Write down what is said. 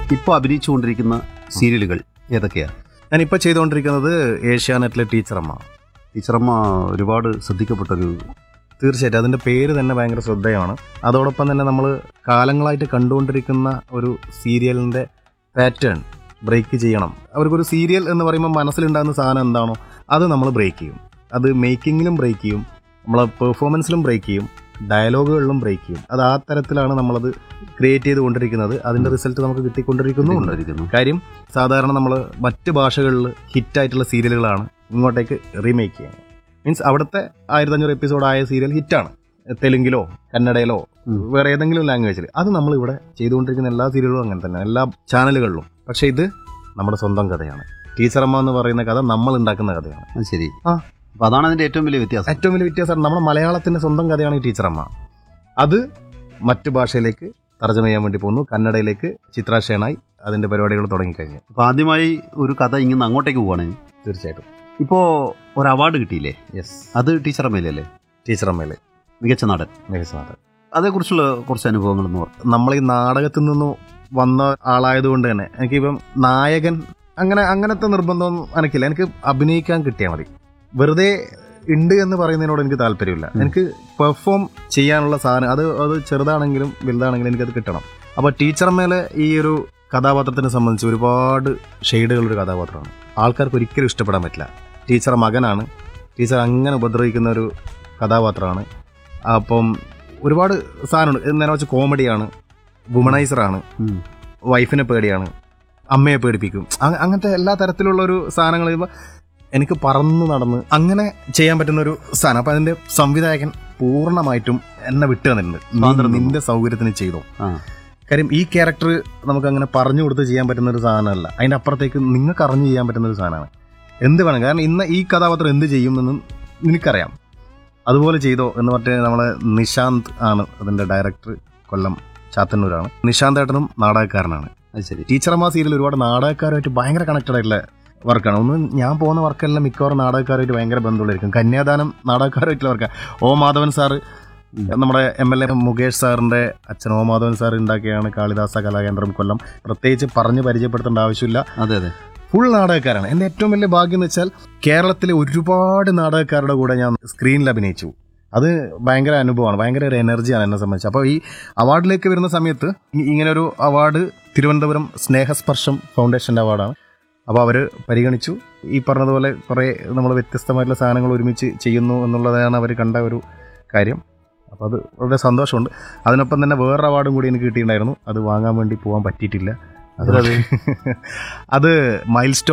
ഇപ്പോൾ അഭിനയിച്ചുകൊണ്ടിരിക്കുന്ന സീരിയലുകൾ ഏതൊക്കെയാ ഞാനിപ്പോൾ ചെയ്തുകൊണ്ടിരിക്കുന്നത് ഏഷ്യാനെറ്റിലെ ടീച്ചറമ്മ ടീച്ചറമ്മ ഒരുപാട് ശ്രദ്ധിക്കപ്പെട്ടൊരു തീർച്ചയായിട്ടും അതിൻ്റെ പേര് തന്നെ ഭയങ്കര ശ്രദ്ധേയമാണ് അതോടൊപ്പം തന്നെ നമ്മൾ കാലങ്ങളായിട്ട് കണ്ടുകൊണ്ടിരിക്കുന്ന ഒരു സീരിയലിൻ്റെ പാറ്റേൺ ബ്രേക്ക് ചെയ്യണം അവർക്കൊരു സീരിയൽ എന്ന് പറയുമ്പോൾ മനസ്സിലുണ്ടാകുന്ന സാധനം എന്താണോ അത് നമ്മൾ ബ്രേക്ക് ചെയ്യും അത് മേക്കിങ്ങിലും ബ്രേക്ക് ചെയ്യും നമ്മളെ പെർഫോമൻസിലും ബ്രേക്ക് ചെയ്യും ഡയലോഗുകളിലും ബ്രേക്ക് ചെയ്യും അത് ആ തരത്തിലാണ് നമ്മളത് ക്രിയേറ്റ് ചെയ്തുകൊണ്ടിരിക്കുന്നത് അതിൻ്റെ റിസൾട്ട് നമുക്ക് കിട്ടിക്കൊണ്ടിരിക്കുന്നുമുണ്ട് ഉണ്ടായിരിക്കുന്നു കാര്യം സാധാരണ നമ്മൾ മറ്റ് ഭാഷകളിൽ ഹിറ്റായിട്ടുള്ള സീരിയലുകളാണ് ഇങ്ങോട്ടേക്ക് റീമേക്ക് ചെയ്യുന്നത് മീൻസ് അവിടുത്തെ ആയിരത്തി അഞ്ഞൂറ് എപ്പിസോഡ് ആയ സീരിയൽ ഹിറ്റാണ് തെലുങ്കിലോ കന്നഡയിലോ ഉം. വേറെ ഏതെങ്കിലും ലാംഗ്വേജിൽ അത് നമ്മൾ ഇവിടെ ചെയ്തുകൊണ്ടിരിക്കുന്ന എല്ലാ സീരിയലുകളും അങ്ങനെ തന്നെ എല്ലാ ചാനലുകളിലും പക്ഷേ ഇത് നമ്മുടെ സ്വന്തം കഥയാണ് ടീച്ചറമ്മ എന്ന് പറയുന്ന കഥ നമ്മൾ ഉണ്ടാക്കുന്ന കഥയാണ് അത് ശരി ആ. അപ്പൊ അതാണ് അതിന്റെ ഏറ്റവും വലിയ വ്യത്യാസം ഏറ്റവും വലിയ വ്യത്യാസം നമ്മുടെ മലയാളത്തിന്റെ സ്വന്തം കഥയാണ് ഈ ടീച്ചറമ്മ അത് മറ്റു ഭാഷയിലേക്ക് തർജ്ജമ ചെയ്യാൻ വേണ്ടി പോകുന്നു കന്നഡയിലേക്ക് ചിത്ര ഷേണായി അതിന്റെ പരിപാടികൾ തുടങ്ങിക്കഴിഞ്ഞു അപ്പൊ ആദ്യമായി ഒരു കഥ ഇങ്ങനെ അങ്ങോട്ടേക്ക് പോവാണ് തീർച്ചയായിട്ടും ഇപ്പോ ഒരു അവാർഡ് കിട്ടിയില്ലേ യെസ് അത് ടീച്ചറമ്മയിലല്ലേ ടീച്ചറമ്മയിലെ മികച്ച നടൻ മികച്ച നാടകം അതേക്കുറിച്ചുള്ള കുറച്ച് അനുഭവങ്ങൾ എന്ന് പറഞ്ഞു നമ്മൾ ഈ നാടകത്തിൽ നിന്ന് വന്ന ആളായതുകൊണ്ട് തന്നെ എനിക്കിപ്പം നായകൻ അങ്ങനെ അങ്ങനത്തെ നിർബന്ധമൊന്നും എനിക്കില്ല എനിക്ക് അഭിനയിക്കാൻ കിട്ടിയാൽ മതി വെറുതെ ഉണ്ട് എന്ന് പറയുന്നതിനോട് എനിക്ക് താല്പര്യമില്ല ഉം. എനിക്ക് പെർഫോം ചെയ്യാനുള്ള സാധനം അത് അത് ചെറുതാണെങ്കിലും വലുതാണെങ്കിലും എനിക്കത് കിട്ടണം അപ്പോൾ ടീച്ചർമേലെ ഈ ഒരു കഥാപാത്രത്തിനെ സംബന്ധിച്ച് ഒരുപാട് ഷെയ്ഡുകളൊരു കഥാപാത്രമാണ് ആൾക്കാർക്ക് ഒരിക്കലും ഇഷ്ടപ്പെടാൻ പറ്റില്ല ടീച്ചർ മകനാണ് ടീച്ചർ അങ്ങനെ ഉപദ്രവിക്കുന്ന ഒരു കഥാപാത്രമാണ് അപ്പം ഒരുപാട് സാധനമുണ്ട് നേരെ വെച്ച് കോമഡിയാണ് വുമണൈസറാണ് ഉം. വൈഫിനെ പേടിയാണ് അമ്മയെ പേടിപ്പിക്കും അ- അങ്ങനത്തെ എല്ലാ തരത്തിലുള്ള ഒരു സാധനങ്ങൾ ഇപ്പം എനിക്ക് പറന്നു നടന്ന് അങ്ങനെ ചെയ്യാൻ പറ്റുന്ന ഒരു സാധനം അപ്പം അതിന്റെ സംവിധായകൻ പൂർണ്ണമായിട്ടും എന്നെ വിട്ടു തന്നിട്ടുണ്ട് നീ സ്വാതന്ത്ര്യം നിന്റെ സൗകര്യത്തിന് ചെയ്തോ ആ കാര്യം ഈ ക്യാരക്ടർ നമുക്ക് അങ്ങനെ പറഞ്ഞു കൊടുത്ത് ചെയ്യാൻ പറ്റുന്ന ഒരു സാധനമല്ല അതിന്റെ അപ്പുറത്തേക്ക് നിങ്ങൾക്ക് അറിഞ്ഞു ചെയ്യാൻ പറ്റുന്ന ഒരു സാധനമാണ് എന്ത് വേണം കാരണം ഇന്ന് ഈ കഥാപാത്രം എന്ത് ചെയ്യുമെന്നും നിനക്കറിയാം അതുപോലെ ചെയ്തോ എന്ന് പറഞ്ഞിട്ട് നമ്മളെ നിശാന്ത് ആണ് അതിന്റെ ഡയറക്ടർ കൊല്ലം ചാത്തന്നൂരാണ് നിശാന്ത് ഏട്ടനും നാടകക്കാരനാണ് അത് ശരി ടീച്ചറമ്മ സീരിയൽ ഒരുപാട് നാടകക്കാരുമായിട്ട് ഭയങ്കര കണക്റ്റഡ് ആയിട്ടുള്ള വർക്കാണ് ഒന്ന് ഞാൻ പോകുന്ന വർക്കെല്ലാം മിക്കവാറും നാടകക്കാരുമായിട്ട് ഭയങ്കര ബന്ധമുള്ളായിരിക്കും കന്യാദാനം നാടകക്കാരുമായിട്ടുള്ള വർക്കാണ് ഓ മാധവൻ സാറ് ഉം. നമ്മുടെ എം എൽ എ മുകേഷ് സാറിന്റെ അച്ഛൻ ഓ മാധവൻ സാർ ഉണ്ടാക്കിയാണ് കാളിദാസ കലാകേന്ദ്രം കൊല്ലം പ്രത്യേകിച്ച് പറഞ്ഞ് പരിചയപ്പെടുത്തേണ്ട ആവശ്യമില്ല അതെ അതെ ഫുൾ നാടകക്കാരാണ് എൻ്റെ ഏറ്റവും വലിയ ഭാഗ്യം എന്ന് വെച്ചാൽ കേരളത്തിലെ ഒരുപാട് നാടകക്കാരുടെ കൂടെ ഞാൻ സ്ക്രീനിൽ അഭിനയിച്ചു അത് ഭയങ്കര അനുഭവമാണ് ഭയങ്കര ഒരു എനർജിയാണ് എന്നെ സംബന്ധിച്ച് അപ്പോൾ ഈ അവാർഡിലേക്ക് വരുന്ന സമയത്ത് ഈ- ഇങ്ങനെ ഒരു അവാർഡ് തിരുവനന്തപുരം സ്നേഹസ്പർശം ഫൗണ്ടേഷൻ്റെ അവാർഡാണ് അപ്പോൾ അവർ പരിഗണിച്ചു ഈ പറഞ്ഞതുപോലെ കുറേ നമ്മൾ വ്യത്യസ്തമായിട്ടുള്ള സാധനങ്ങൾ ഒരുമിച്ച് ചെയ്യുന്നു എന്നുള്ളതാണ് അവർ കണ്ട ഒരു കാര്യം അപ്പോൾ അത് വളരെ സന്തോഷമുണ്ട് അതിനൊപ്പം തന്നെ വേറൊരു അവാർഡും കൂടി എനിക്ക് കിട്ടിയിട്ടുണ്ടായിരുന്നു അത് വാങ്ങാൻ വേണ്ടി പോകാൻ പറ്റിയിട്ടില്ല അത് അത് മൈൽ